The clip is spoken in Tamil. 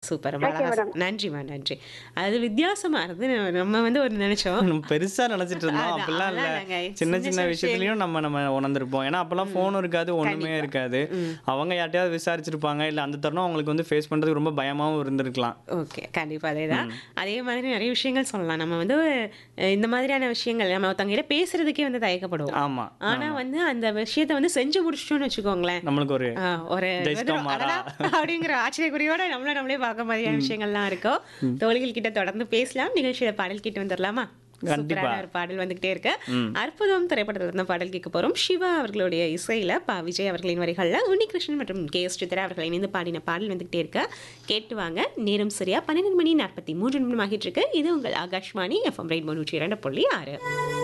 சூப்பர் ரொம்ப அழகா சொ- நன்றிம்மா நன்றி அது வித்தியாசமா இருந்து நம்ம வந்து ஒரு நினைச்சோம் நம்ம பெருசா நினைச்சிட்டு இருந்தோம் அது அப்படிலாம் இல்ல அதெல்லாம் நாங்க சின்ன சின்ன சின்ன சின்ன விஷயத்துலயும் நம்ம நம்ம உணர்ந்திருப்போம் ஏன்னா அப்பெல்லாம் ஃபோனும் இருக்காது ஒண்ணுமே இருக்காது அவங்க யார்ட்டையாவது விசாரிச்சிருப்பாங்க இல்ல அந்த தருணம் அவங்களுக்கு வந்து ஃபேஸ் பண்றதுக்கு ரொம்ப பயமாவும் இருந்திருக்கலாம் ஓகே கண்டிப்பா அதேதான் அதே மாதிரி நிறைய விஷயங்கள் சொல்லலாம் நம்ம வந்து அஹ், இந்த மாதிரியான விஷயங்கள் நம்ம ஒருத்தவங்க கிட்ட பேசுறதுக்கே வந்து தயக்கப்படுவோம் ஆமா ஆனா வந்து அந்த விஷயத்தை வந்து செஞ்சு முடிச்சிட்டோம்னு வச்சுக்கோங்களேன் நம்மளுக்கு ஒரு ஆ, ஒரு ஜெயிச்சிட்டோம் வெறும் அடடா அப்படிங்கிற ஆச்சரியக்குறியோட நம்மள நம்மளே பார்க்க மாதிரியான விஷயங்கள்லாம் இருக்கும் தோழிகள் கிட்ட தொடர்ந்து பேசலாம் நிகழ்ச்சியில பாடல் கிட்ட வந்துடலாமா சூப்பரான ஒரு பாடல் வந்துகிட்டே இருக்கு அற்புதம் திரைப்படத்துல இருந்த பாடல் கேட்க போறோம் சிவா அவர்களுடைய இசையில பா விஜய் அவர்களின் வரிகள்ல உன்னிகிருஷ்ணன் மற்றும் கே எஸ் சித்ரா அவர்கள் இணைந்து பாடின பாடல் வந்துகிட்டே இருக்கு கேட்டு வாங்க நேரம் சரியா பன்னிரெண்டு மணி நாற்பத்தி மூன்று நிமிடம் ஆகிட்டு இருக்கு இது உங்கள் ஆகாஷ்வாணி எஃப்எம் ரெயின்போ நூற்றி இரண்டு புள்ளி ஆறு